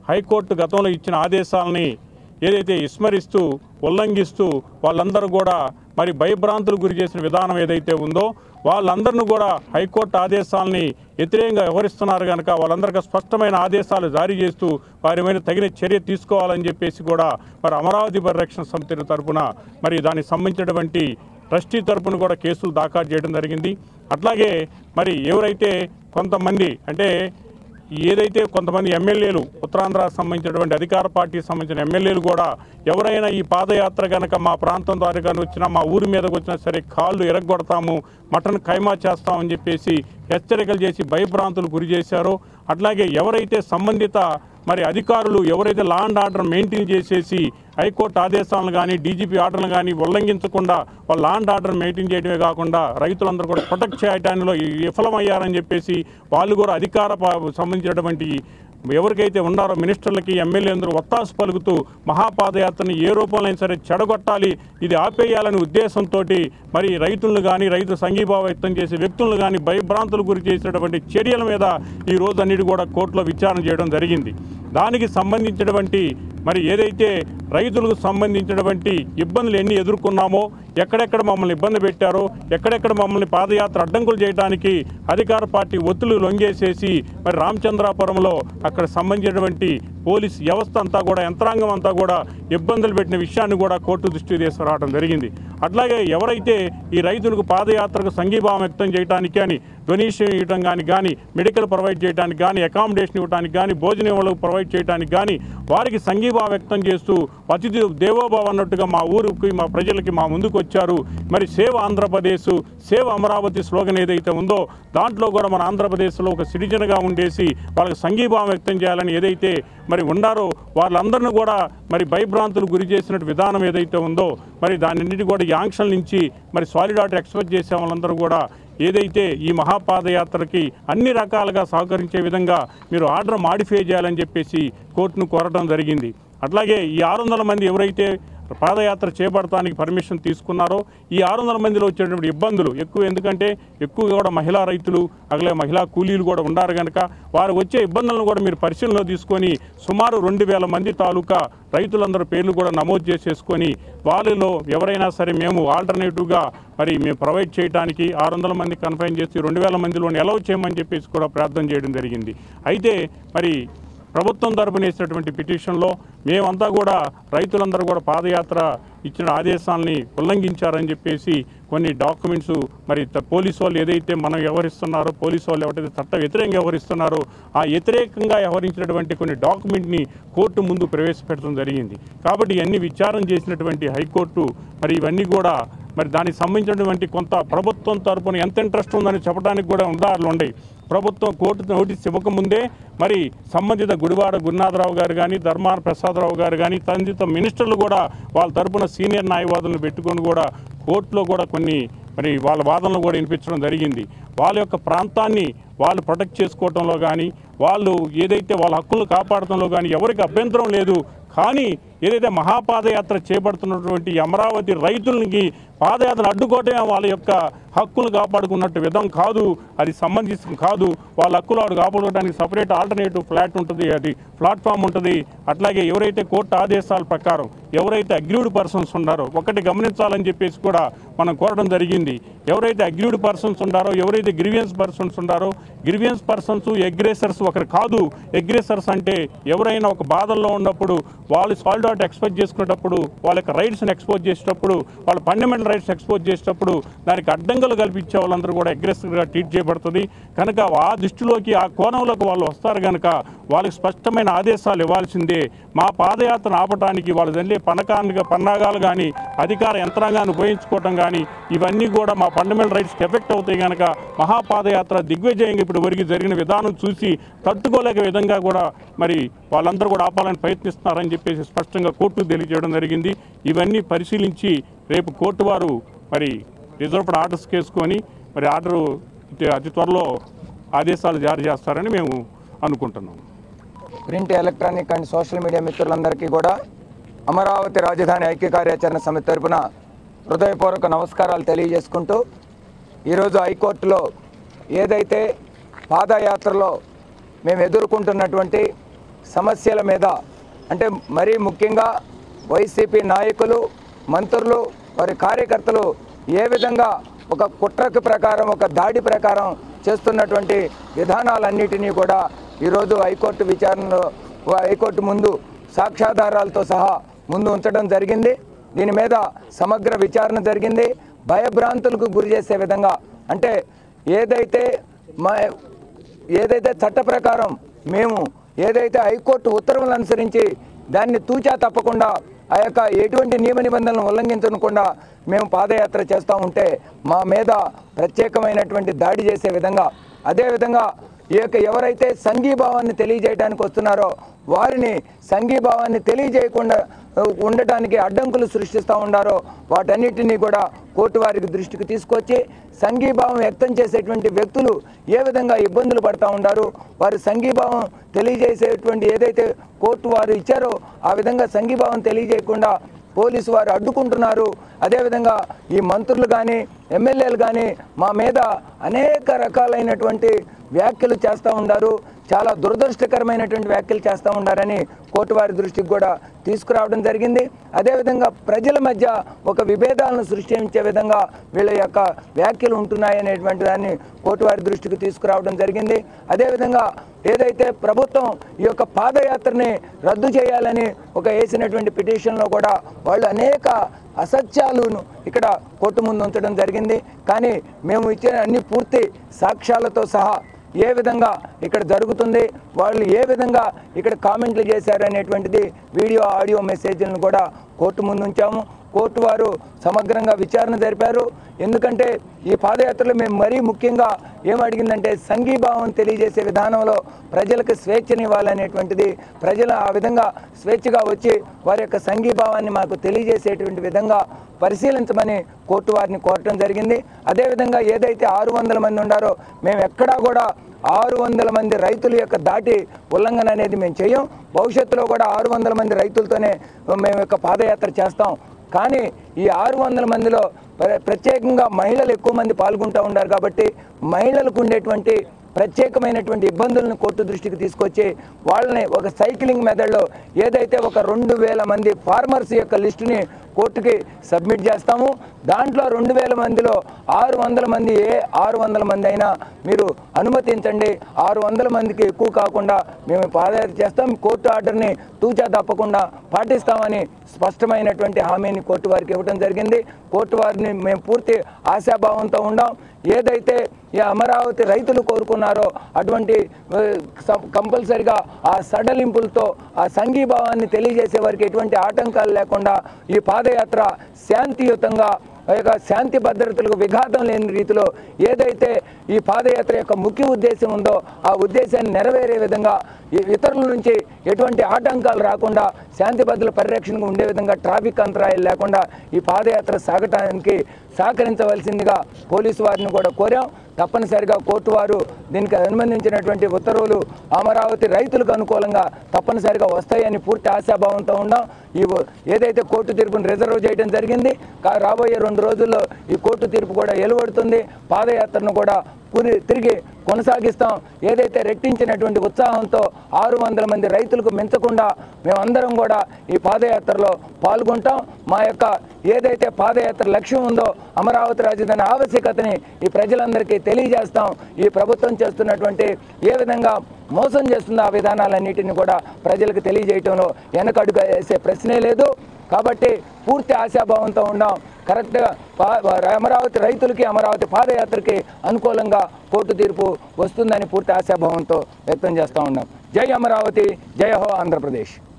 high court గతంలో ఇచ్చిన ఆదేశాలని ఏదైతే విస్మరిస్తూ ఉల్లంఘిస్తూ వాళ్ళందరూ కూడా మరి భయభ్రాంతులు గురి చేసిన విధానం ఏదైతే ఉందో వాళ్ళందరిని కూడా హైకోర్టు ఆదేశాలని వ్యతిరేకంగా వ్యవహరిస్తున్నారు కనుక వాళ్ళందరికీ స్పష్టమైన ఆదేశాలు జారీ చేస్తూ వారి మీద తగిన చర్య తీసుకోవాలని చెప్పేసి కూడా మరి అమరావతి పరిరక్షణ సమితి తరపున మరి దానికి సంబంధించినటువంటి ట్రస్టీ తరపున కూడా కేసులు దాఖలు చేయడం జరిగింది అట్లాగే మరి ఎవరైతే కొంతమంది అంటే ఏదైతే కొంతమంది ఎమ్మెల్యేలు ఉత్తరాంధ్ర సంబంధించినటువంటి అధికార పార్టీకి సంబంధించిన ఎమ్మెల్యేలు కూడా ఎవరైనా ఈ పాదయాత్ర కనుక మా ప్రాంతం ద్వారా కానీ వచ్చినా మా ఊరి మీదకి వచ్చినా సరే కాళ్ళు ఎరగొడతాము మటన్ ఖైమా చేస్తామని చెప్పేసి హెచ్చరికలు చేసి భయభ్రాంతులు గురి చేశారో అట్లాగే ఎవరైతే సంబంధిత మరి అధికారులు ఎవరైతే లా అండ్ ఆర్డర్ మెయింటైన్ చేసేసి హైకోర్టు ఆదేశాలను కానీ డీజీపీ ఆర్డర్లు కానీ ఉల్లంఘించకుండా వాళ్ళు లా అండ్ ఆర్డర్ మెయింటైన్ చేయడమే కాకుండా రైతులందరూ కూడా ప్రొటెక్ట్ చేయడానిలో విఫలమయ్యారని చెప్పేసి వాళ్ళు కూడా అధికార ప- సంబంధించినటువంటి ఎవరికైతే ఉన్నారో మినిస్టర్లకి ఎమ్మెల్యేందరూ ఒత్తాసు పలుకుతూ మహాపాదయాత్రని ఏ రూపంలో అయినా సరే చెడగొట్టాలి ఇది ఆపేయాలనే ఉద్దేశంతో మరి రైతులను కానీ రైతు సంఘీభావం వ్యక్తం చేసే వ్యక్తులను కానీ భయభ్రాంతులు గురి చేసినటువంటి చర్యల మీద ఈ రోజు అన్నిటి కూడా కోర్టులో విచారణ చేయడం జరిగింది దానికి సంబంధించినటువంటి మరి ఏదైతే రైతులకు సంబంధించినటువంటి ఇబ్బందులు ఎన్ని ఎదుర్కొన్నామో ఎక్కడెక్కడ మమ్మల్ని ఇబ్బంది పెట్టారో ఎక్కడెక్కడ మమ్మల్ని పాదయాత్ర అడ్డంకులు చేయడానికి అధికార పార్టీ ఒత్తులు లొంగేసేసి మరి రామచంద్రాపురంలో అక్కడ సంబంధించినటువంటి పోలీస్ వ్యవస్థ అంతా కూడా యంత్రాంగం అంతా కూడా ఇబ్బందులు పెట్టిన విషయాన్ని కూడా కోర్టు దృష్టికి తీసుకురావడం జరిగింది అట్లాగే ఎవరైతే ఈ రైతులకు పాదయాత్రకు సంఘీభావం వ్యక్తం చేయడానికి కానీ డొనేషన్ ఇవ్వడం కానీ కానీ మెడికల్ ప్రొవైడ్ చేయడానికి కానీ అకామిడేషన్ ఇవ్వడానికి కానీ భోజనం వాళ్ళకు ప్రొవైడ్ చేయడానికి కానీ వారికి సంఘీభావం వ్యక్తం చేస్తూ అతిథి దేవోభావ అన్నట్టుగా మా ఊరికి మా ప్రజలకి మా ముందుకు వచ్చారు మరి సేవ ఆంధ్రప్రదేశ్ సేవ అమరావతి స్లోగన్ ఏదైతే ఉందో దాంట్లో కూడా మన ఆంధ్రప్రదేశ్లో ఒక సిటిజన్గా ఉండేసి వాళ్ళకి సంఘీభావం వ్యక్తం చేయాలని ఏదైతే మరి ఉన్నారో వాళ్ళందరిని కూడా మరి భయభ్రాంతులు గురి చేసినట్టు విధానం ఏదైతే ఉందో మరి దానిన్నిటి కూడా ఈ ఆంక్షల నుంచి మరి సాలిడ్ ఆర్డర్ ఎక్స్పెక్ట్ చేసే వాళ్ళందరూ కూడా ఏదైతే ఈ మహాపాదయాత్రకి అన్ని రకాలుగా సహకరించే విధంగా మీరు ఆర్డర్ మాడిఫై చేయాలని చెప్పేసి కోర్టును కోరడం జరిగింది అట్లాగే ఈ ఆరు వందల మంది ఎవరైతే పాదయాత్ర చేపడటానికి పర్మిషన్ తీసుకున్నారో ఈ ఆరు వందల మందిలో వచ్చేటువంటి ఇబ్బందులు ఎక్కువ ఎందుకంటే ఎక్కువగా కూడా మహిళా రైతులు అగలే మహిళా కూలీలు కూడా ఉన్నారు కనుక వారు వచ్చే ఇబ్బందులను కూడా మీరు పరిశీలనలో తీసుకొని సుమారు రెండు వేల మంది తాలూకా రైతులందరూ పేర్లు కూడా నమోదు చేసేసుకొని వాళ్ళలో ఎవరైనా సరే మేము ఆల్టర్నేటివ్గా మరి మేము ప్రొవైడ్ చేయడానికి ఆరు వందల మంది కన్ఫైన్ చేసి రెండు వేల మందిలోని అలౌ చేయమని చెప్పేసి కూడా ప్రార్థన చేయడం జరిగింది అయితే మరి ప్రభుత్వం తరపున వేసినటువంటి పిటిషన్లో మేమంతా కూడా రైతులందరూ కూడా పాదయాత్ర ఇచ్చిన ఆదేశాలని ఉల్లంఘించారని చెప్పేసి కొన్ని డాక్యుమెంట్స్ మరి త- పోలీసు వాళ్ళు ఏదైతే మనం వ్యవహరిస్తున్నారో పోలీసు వాళ్ళు ఎవరైతే చట్ట వ్యతిరేకంగా వ్యవహరిస్తున్నారో ఆ వ్యతిరేకంగా వ్యవహరించినటువంటి కొన్ని డాక్యుమెంట్ని కోర్టు ముందు ప్రవేశపెట్టడం జరిగింది కాబట్టి ఇవన్నీ విచారణ చేసినటువంటి హైకోర్టు మరి ఇవన్నీ కూడా మరి దానికి సంబంధించినటువంటి కొంత ప్రభుత్వం తరపున ఎంత ఇంట్రెస్ట్ ఉందని చెప్పడానికి కూడా ఉదాహరణలు ఉన్నాయి ప్రభుత్వం కోర్టు నోటీస్ ఇవ్వకముందే మరి సంబంధిత గుడివాడ గురునాథరావు గారు కానీ ధర్మాన ప్రసాదరావు గారు కానీ సంబంధిత మినిస్టర్లు కూడా వాళ్ళ తరపున సీనియర్ న్యాయవాదులను పెట్టుకొని కూడా కోర్టులో కూడా కొన్ని మరి వాళ్ళ వాదనలు కూడా వినిపించడం జరిగింది వాళ్ళ యొక్క ప్రాంతాన్ని వాళ్ళు ప్రొటెక్ట్ చేసుకోవడంలో కానీ వాళ్ళు ఏదైతే వాళ్ళ హక్కులను కాపాడటంలో కానీ ఎవరికి అభ్యంతరం లేదు కానీ ఏదైతే మహాపాదయాత్ర చేపడుతున్నటువంటి ఈ అమరావతి రైతులకి పాదయాత్ర అడ్డుకోవటమే వాళ్ళ యొక్క హక్కులు కాపాడుకున్నట్టు విధం కాదు అది సంబంధించి కాదు వాళ్ళ హక్కులు ఆవిడ కాపాడుకోవడానికి సపరేట్ ఆల్టర్నేటివ్ ఫ్లాట్ ఉంటుంది అది ప్లాట్ఫామ్ ఉంటుంది అట్లాగే ఎవరైతే కోర్టు ఆదేశాల ప్రకారం ఎవరైతే అగ్రీడ్ పర్సన్స్ ఉన్నారో ఒకటి గమనించాలని చెప్పేసి కూడా మనం కోరడం జరిగింది ఎవరైతే అగ్రీడ్ పర్సన్స్ ఉన్నారో ఎవరైతే గ్రీవియన్స్ పర్సన్స్ ఉన్నారో గ్రీవియన్స్ పర్సన్స్ అగ్రెసర్స్ ఒకరు కాదు అగ్రెసర్స్ అంటే ఎవరైనా ఒక బాధల్లో ఉన్నప్పుడు వాళ్ళు సాల్డ్ అవుట్ ఎక్స్పోజ్ చేసుకునేటప్పుడు వాళ్ళ యొక్క రైట్స్ని ఎక్స్పోజ్ చేసేటప్పుడు వాళ్ళ ఫండమెంటల్ రైట్స్ ఎక్స్పోజ్ చేసేటప్పుడు దానికి అడ్డంకులు కల్పించే వాళ్ళందరూ కూడా అగ్రెసివ్గా ట్రీట్ చేయబడుతుంది కనుక ఆ దృష్టిలోకి ఆ కోణంలోకి వాళ్ళు వస్తారు కనుక వాళ్ళకి స్పష్టమైన ఆదేశాలు ఇవ్వాల్సిందే మా పాదయాత్రను ఆపడానికి వాళ్ళు వెళ్ళే పనకాలుగా పన్నాగాలు కానీ అధికార యంత్రాంగాన్ని ఉపయోగించుకోవటం కానీ ఇవన్నీ కూడా మా ఫండమెంటల్ రైట్స్కి ఎఫెక్ట్ అవుతాయి కనుక మహాపాదయాత్ర దిగ్విజయంగా ఇప్పుడు వరకు జరిగిన విధానం చూసి తట్టుకోలేక విధంగా కూడా మరి వాళ్ళందరూ కూడా ఆపాలని ప్రయత్నిస్తున్నారని చెప్పేసి స్పష్టంగా కోర్టు తెలియజేయడం జరిగింది ఇవన్నీ పరిశీలించి రేపు కోర్టు వారు మరి రిజర్వ్డ్ ఆర్డర్స్ చేసుకొని మరి ఆర్డరు అతి త్వరలో ఆదేశాలు జారీ చేస్తారని మేము అనుకుంటున్నాం print electronic and social media మిత్రులందరికీ కూడా అమరావతి రాజధాని ఐక్య కార్యాచరణ సమితి తరపున హృదయపూర్వక నమస్కారాలు తెలియజేసుకుంటూ ఈరోజు హైకోర్టులో ఏదైతే పాదయాత్రలో మేము ఎదుర్కొంటున్నటువంటి సమస్యల మీద అంటే మరీ ముఖ్యంగా వైసీపీ నాయకులు మంత్రులు వారి కార్యకర్తలు ఏ విధంగా ఒక కుట్రకు ప్రకారం ఒక దాడి ప్రకారం చేస్తున్నటువంటి విధానాలన్నిటినీ కూడా ఈరోజు హైకోర్టు విచారణలో హైకోర్టు ముందు సాక్ష్యాధారాలతో సహా ముందు ఉంచడం జరిగింది దీని మీద సమగ్ర విచారణ జరిగింది భయభ్రాంతులకు గురి చేసే విధంగా అంటే ఏదైతే మా ఏదైతే చట్ట ప్రకారం మేము ఏదైతే హైకోర్టు ఉత్తర్వులను అనుసరించి దాన్ని తూచా తప్పకుండా ఆ యొక్క ఎటువంటి నియమ నిబంధనలను ఉల్లంఘించకుండా మేము పాదయాత్ర చేస్తూ ఉంటే మా మీద ప్రత్యేకమైనటువంటి దాడి చేసే విధంగా అదేవిధంగా ఈ యొక్క ఎవరైతే సంఘీభావాన్ని తెలియజేయడానికి వస్తున్నారో వారిని సంఘీభావాన్ని తెలియజేయకుండా ఆ, ఉండటానికి అడ్డంకులు సృష్టిస్తూ ఉండారో వాటన్నిటినీ కూడా కోర్టు వారికి దృష్టికి తీసుకొచ్చి సంఘీభావం వ్యక్తం చేసేటువంటి వ్యక్తులు ఏ విధంగా ఇబ్బందులు పడతా ఉండారు వారి సంఘీభావం తెలియజేసేటువంటి ఏదైతే కోర్టు వారు ఇచ్చారో ఆ విధంగా సంఘీభావం తెలియజేయకుండా పోలీసు వారు అడ్డుకుంటున్నారు అదేవిధంగా ఈ మంత్రులు కానీ ఎమ్మెల్యేలు కానీ మా మీద అనేక రకాలైనటువంటి వ్యాఖ్యలు చేస్తూ ఉండారు చాలా దురదృష్టకరమైనటువంటి వ్యాఖ్యలు చేస్తూ ఉండారని కోర్టు వారి దృష్టికి కూడా తీసుకురావడం జరిగింది అదేవిధంగా ప్రజల మధ్య ఒక విభేదాలను సృష్టించే విధంగా వీళ్ళ యొక్క వ్యాఖ్యలు ఉంటున్నాయనేటువంటి దాన్ని కోర్టు వారి దృష్టికి తీసుకురావడం జరిగింది అదేవిధంగా ఏదైతే ప్రభుత్వం ఈ యొక్క పాదయాత్రని రద్దు చేయాలని ఒక వేసినటువంటి పిటిషన్లో కూడా వాళ్ళు అనేక అసత్యాలను ఇక్కడ కోర్టు ముందు ఉంచడం జరిగింది కానీ మేము ఇచ్చిన అన్ని పూర్తి సాక్ష్యాలతో సహా ఏ విధంగా ఇక్కడ జరుగుతుంది వాళ్ళు ఏ విధంగా ఇక్కడ కామెంట్లు చేశారు అనేటువంటిది వీడియో ఆడియో మెసేజ్లను కూడా కోర్టు ముందు ఉంచాము కోర్టు వారు సమగ్రంగా విచారణ జరిపారు ఎందుకంటే ఈ పాదయాత్రలో మేము మరీ ముఖ్యంగా ఏం అడిగిందంటే సంఘీభావం తెలియజేసే విధానంలో ప్రజలకు స్వేచ్ఛనివ్వాలనేటువంటిది ప్రజలు ఆ విధంగా స్వేచ్ఛగా వచ్చి వారి యొక్క సంఘీభావాన్ని మాకు తెలియజేసేటువంటి విధంగా పరిశీలించమని కోర్టు వారిని కోరటం జరిగింది అదేవిధంగా ఏదైతే ఆరు వందల మంది ఉండారో మేము ఎక్కడా కూడా ఆరు వందల మంది రైతుల యొక్క దాటి ఉల్లంఘన అనేది మేము చేయం భవిష్యత్తులో కూడా ఆరు వందల మంది రైతులతోనే మేము యొక్క పాదయాత్ర చేస్తాం కానీ ఈ ఆరు వందల మందిలో ప్ర- ప్రత్యేకంగా మహిళలు ఎక్కువ మంది పాల్గొంటూ ఉన్నారు కాబట్టి మహిళలకు ఉండేటువంటి ప్రత్యేకమైనటువంటి ఇబ్బందులను కోర్టు దృష్టికి తీసుకొచ్చి వాళ్ళని ఒక సైక్లింగ్ మెథడ్లో ఏదైతే ఒక రెండు వేల మంది ఫార్మర్స్ యొక్క లిస్టుని కోర్టుకి సబ్మిట్ చేస్తాము దాంట్లో రెండు వేల మందిలో ఆరు వందల మంది ఏ ఆరు వందల మంది అయినా మీరు అనుమతించండి ఆరు వందల మందికి ఎక్కువ కాకుండా మేము పాదయాత్ర చేస్తాం కోర్టు ఆర్డర్ని తూచా తప్పకుండా పాటిస్తామని స్పష్టమైనటువంటి హామీని కోర్టు వారికి ఇవ్వడం జరిగింది కోర్టు వారిని మేము పూర్తి ఆశాభావంతో ఉండాం ఏదైతే ఈ అమరావతి రైతులు కోరుకున్నారో అటువంటి ఆ, సం- కంపల్సరిగా ఆ సడలింపులతో ఆ సంఘీభావాన్ని తెలియజేసే వారికి ఎటువంటి ఆటంకాలు లేకుండా ఈ పాదయాత్ర శాంతియుతంగా ఆ యొక్క శాంతి భద్రతలకు విఘాతం లేని రీతిలో ఏదైతే ఈ పాదయాత్ర యొక్క ముఖ్య ఉద్దేశం ఉందో ఆ ఉద్దేశాన్ని నెరవేరే విధంగా ఈ ఇతరుల నుంచి ఎటువంటి ఆటంకాలు రాకుండా శాంతి భద్రతల పరిరక్షణకు ఉండే విధంగా ట్రాఫిక్ అంతరాయాలు లేకుండా ఈ పాదయాత్ర సాగటానికి సహకరించవలసిందిగా పోలీసు వారిని కూడా కోరాం తప్పనిసరిగా కోర్టు వారు దీనికి అనుబంధించినటువంటి ఉత్తర్వులు అమరావతి రైతులకు అనుకూలంగా తప్పనిసరిగా వస్తాయని పూర్తి ఆశాభావంతో ఉన్నాం ఈ వ- ఏదైతే కోర్టు తీర్పును రిజర్వ్ చేయడం జరిగింది కా- రాబోయే రెండు రోజుల్లో ఈ కోర్టు తీర్పు కూడా వెలువడుతుంది పాదయాత్రను కూడా పురి- తిరిగి కొనసాగిస్తాం ఏదైతే రెట్టించినటువంటి ఉత్సాహంతో ఆరు వందల మంది రైతులకు మించకుండా మేమందరం కూడా ఈ పాదయాత్రలో పాల్గొంటాం మా యొక్క ఏదైతే పాదయాత్ర లక్ష్యం ఉందో అమరావతి రాజధాని ఆవశ్యకతని ఈ ప్రజలందరికీ తెలియజేస్తాం ఈ ప్రభుత్వం చేస్తున్నటువంటి ఏ విధంగా మోసం చేస్తుందో ఆ విధానాలన్నిటిని కూడా ప్రజలకు తెలియజేయటంలో వెనకడుగు వేసే ప్రశ్నే లేదు కాబట్టి పూర్తి ఆశాభావంతో ఉన్నాం కరెక్ట్గా పా- అమరావతి రైతులకి అమరావతి పాదయాత్రకి అనుకూలంగా కోర్టు తీర్పు వస్తుందని పూర్తి ఆశాభావంతో వ్యక్తం చేస్తూ ఉన్నాం జై అమరావతి జై హో ఆంధ్రప్రదేశ్